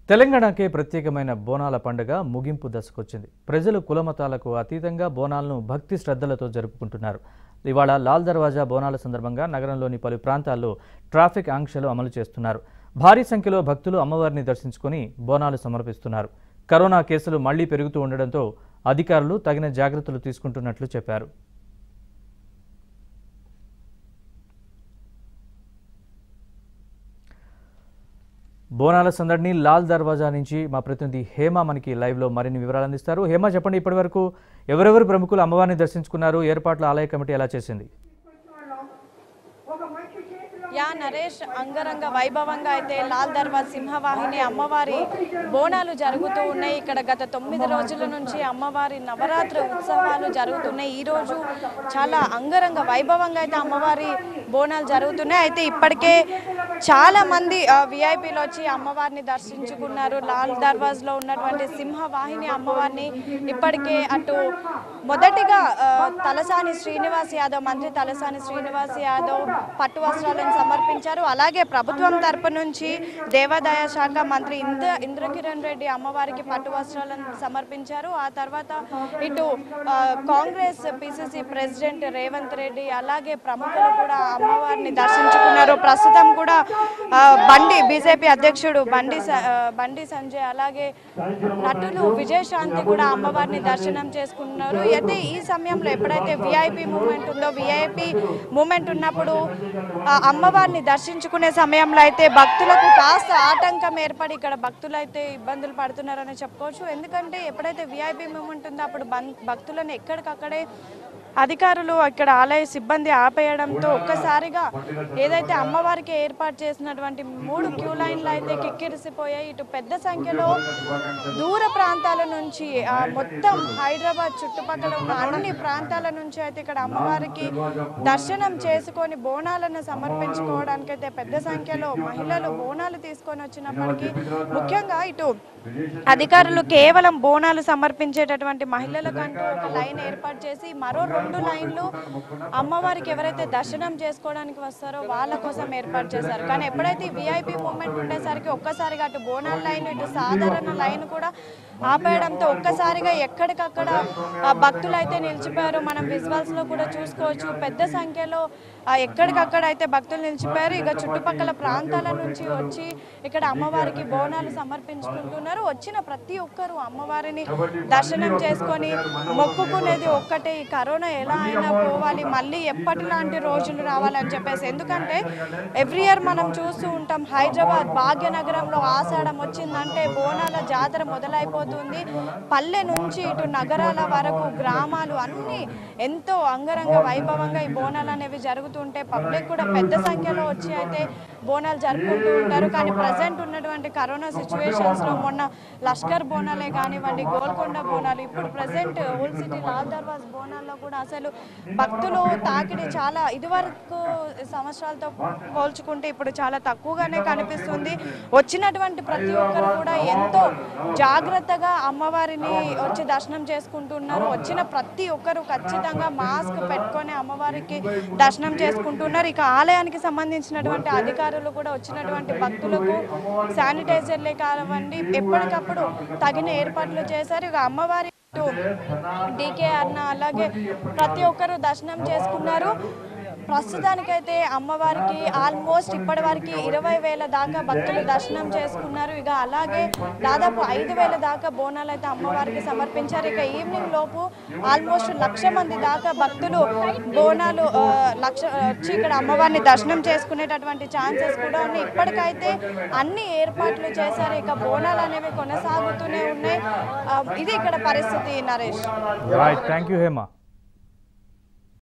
తెలంగాణకే ప్రత్యేకమైన బోనాల పండుగ ముగింపు దశకొచ్చింది ప్రజలు కులమతాలకు అతీతంగా బోనాలను భక్తి శ్రద్ధలతో జరుపుకుంటున్నారు ఇవాళ లాల్ దర్వాజా బోనాల సందర్భంగా నగరంలోని పలు ప్రాంతాల్లో ట్రాఫిక్ ఆంక్షలు అమలు చేస్తున్నారు భారీ సంఖ్యలో భక్తులు అమ్మవారిని దర్శించుకుని బోనాలు సమర్పిస్తున్నారు కరోనా కేసులు మళ్లీ పెరుగుతూ ఉండడంతో అధికారులు తగిన జాగ్రత్తలు తీసుకుంటున్నట్లు చెప్పారు బోనాల సందడిని లాల్ దర్వాజా నుంచి మా ప్రతినిధి హేమ మనకి లైవ్లో మరిన్ని వివరాలు అందిస్తారు హేమ చెప్పండి ఇప్పటివరకు ఎవరెవరు ప్రముఖులు అమ్మవారిని దర్శించుకున్నారు ఏర్పాట్ల ఆలయ కమిటీ ఎలా చేసింది యా నరేష్ అంగరంగ వైభవంగా అయితే లాల్ దర్వాజ్ సింహవాహిని అమ్మవారి బోనాలు జరుగుతూ ఉన్నాయి ఇక్కడ గత తొమ్మిది రోజుల నుంచి అమ్మవారి నవరాత్రి ఉత్సవాలు జరుగుతున్నాయి ఈ రోజు చాలా అంగరంగ వైభవంగా అయితే అమ్మవారి బోనాలు జరుగుతున్నాయి అయితే ఇప్పటికే చాలా మంది విఐపీలు వచ్చి అమ్మవారిని దర్శించుకున్నారు లాల్ దర్వాజ్ లో ఉన్నటువంటి సింహవాహిని అమ్మవారిని ఇప్పటికే అటు మొదటిగా ఆ, తలసాని శ్రీనివాస్ యాదవ్ మంత్రి తలసాని శ్రీనివాస్ యాదవ్ పట్టు వస్త్రాలను సమర్పించారు అలాగే ప్రభుత్వం తరపు నుంచి దేవాదాయ శాఖ మంత్రి ఇంద్ర ఇంద్రకిరణ్ రెడ్డి అమ్మవారికి పట్టు వస్త్రాలను సమర్పించారు ఆ తర్వాత ఇటు ఆ, కాంగ్రెస్ పిసిసి ప్రెసిడెంట్ రేవంత్ రెడ్డి అలాగే ప్రముఖులు కూడా అమ్మవారిని దర్శించుకున్నారు ప్రస్తుతం కూడా ఆ, బండి బీజేపీ అధ్యక్షుడు బండి స- ఆ, బండి సంజయ్ అలాగే నటులు విజయశాంతి కూడా అమ్మవారిని దర్శనం చేసుకున్నారు అయితే ఈ సమయంలో ఎప్పుడైతే విఐపి మూమెంట్ ఉందో విఐపి మూమెంట్ ఉన్నప్పుడు ఆ అమ్మవారిని దర్శించుకునే సమయంలో అయితే భక్తులకు కాస్త ఆటంకం ఏర్పడి ఇక్కడ భక్తులు అయితే ఇబ్బందులు పడుతున్నారని చెప్పుకోవచ్చు ఎందుకంటే ఎప్పుడైతే విఐపి మూమెంట్ ఉందో అప్పుడు బం- భక్తులను ఎక్కడికక్కడే అధికారులు ఇక్కడ ఆలయ సిబ్బంది ఆపేయడంతో ఒక్కసారిగా ఏదైతే అమ్మవారికి ఏర్పాటు చేసినటువంటి మూడు క్యూ లైన్లు అయితే కిక్కిరిసిపోయాయి ఇటు పెద్ద సంఖ్యలో దూర ప్రాంతాల నుంచి ఆ, మొత్తం హైదరాబాద్ చుట్టుపక్కల ఉన్న అన్ని ప్రాంతాల నుంచి అయితే ఇక్కడ అమ్మవారికి దర్శనం చేసుకొని బోనాలను సమర్పించుకోవడానికి అయితే పెద్ద సంఖ్యలో మహిళలు బోనాలు తీసుకొని వచ్చినప్పటికీ ముఖ్యంగా ఇటు అధికారులు కేవలం బోనాలు సమర్పించేటటువంటి మహిళలకంటూ ఒక లైన్ ఏర్పాటు చేసి మరో రెండు లైన్లు అమ్మవారికి ఎవరైతే దర్శనం చేసుకోవడానికి వస్తారో వాళ్ళ కోసం ఏర్పాటు చేశారు కానీ ఎప్పుడైతే విఐపి మూమెంట్ ఉండేసరికి ఒక్కసారిగా అటు బోనాల లైన్ ఇటు సాధారణ లైన్ కూడా ఆపేయడంతో ఒక్కసారిగా ఎక్కడికక్కడ ఆ, భక్తులు అయితే నిలిచిపోయారు మనం విజువల్స్ లో కూడా చూసుకోవచ్చు పెద్ద సంఖ్యలో ఆ, ఎక్కడికక్కడ అయితే భక్తులు నిలిచిపోయారు ఇక చుట్టుపక్కల ప్రాంతాల నుంచి వచ్చి ఇక్కడ అమ్మవారికి బోనాలు సమర్పించుకుంటున్నారు వచ్చిన ప్రతి ఒక్కరూ అమ్మవారిని దర్శనం చేసుకొని మొక్కుకునేది ఒక్కటే ఈ కరోనా ఎలా అయినా పోవాలి మళ్ళీ ఎప్పటిలాంటి రోజులు రావాలని చెప్పేసి ఎందుకంటే ఎవ్రీ ఇయర్ మనం చూస్తూ ఉంటాం హైదరాబాద్ భాగ్యనగరంలో ఆషాఢం వచ్చిందంటే బోనాల జాతర మొదలైపోతుంది పల్లె నుంచి ఇటు నగరాల వరకు గ్రామాలు అన్నీ ఎంతో అంగరంగ వైభవంగా ఈ బోనాలు అనేవి జరుగుతుంటే పబ్లిక్ కూడా పెద్ద సంఖ్యలో వచ్చి అయితే బోనాలు జరుపుకుంటూ ఉంటారు కానీ ప్రజెంట్ ఉన్నటువంటి కరోనా సిచ్యువేషన్స్ లో మొన్న లష్కర్ బోనాలే కానివ్వండి గోల్కొండ బోనాలు ఇప్పుడు present old city Lal Darwaz బోనాల్లో కూడా అసలు భక్తులు తాకిడి చాలా ఇదివరకు సంవత్సరాలతో పోల్చుకుంటే ఇప్పుడు చాలా తక్కువగానే కనిపిస్తుంది వచ్చినటువంటి ప్రతి ఒక్కరు కూడా ఎంతో జాగ్రత్తగా అమ్మవారిని వచ్చి దర్శనం చేసుకుంటున్నారు వచ్చిన ప్రతి ఒక్కరు ఖచ్చితంగా మాస్క్ పెట్టుకొని అమ్మవారికి దర్శనం చేసుకుంటున్నారు ఇక ఆలయానికి సంబంధించినటువంటి అధికారులు కూడా వచ్చినటువంటి భక్తులకు శానిటైజర్లే కానివ్వండి ఎప్పటికప్పుడు తగిన ఏర్పాట్లు చేశారు ఇక అమ్మవారి డీకే అన్న అలాగే ప్రతి ఒక్కరు దర్శనం చేసుకున్నారు ప్రస్తుతానికైతే అమ్మవారికి ఆల్మోస్ట్ ఇప్పటి వరకు ఇరవై వేల దాకా భక్తులు దర్శనం చేసుకున్నారు ఇక అలాగే దాదాపు ఐదు వేల దాకా బోనాలు అయితే అమ్మవారికి సమర్పించారు ఇక ఈవినింగ్ లోపు ఆల్మోస్ట్ లక్ష మంది దాకా భక్తులు బోనాలు ఆ, లక్ష వచ్చి ఇక్కడ అమ్మవారిని దర్శనం చేసుకునేటటువంటి ఛాన్సెస్ కూడా ఉన్నాయి ఇప్పటికైతే అన్ని ఏర్పాట్లు చేశారు ఇక బోనాలు అనేవి కొనసాగుతూనే ఉన్నాయి ఆ, ఇది ఇక్కడ పరిస్థితి Naresh right thank you Hema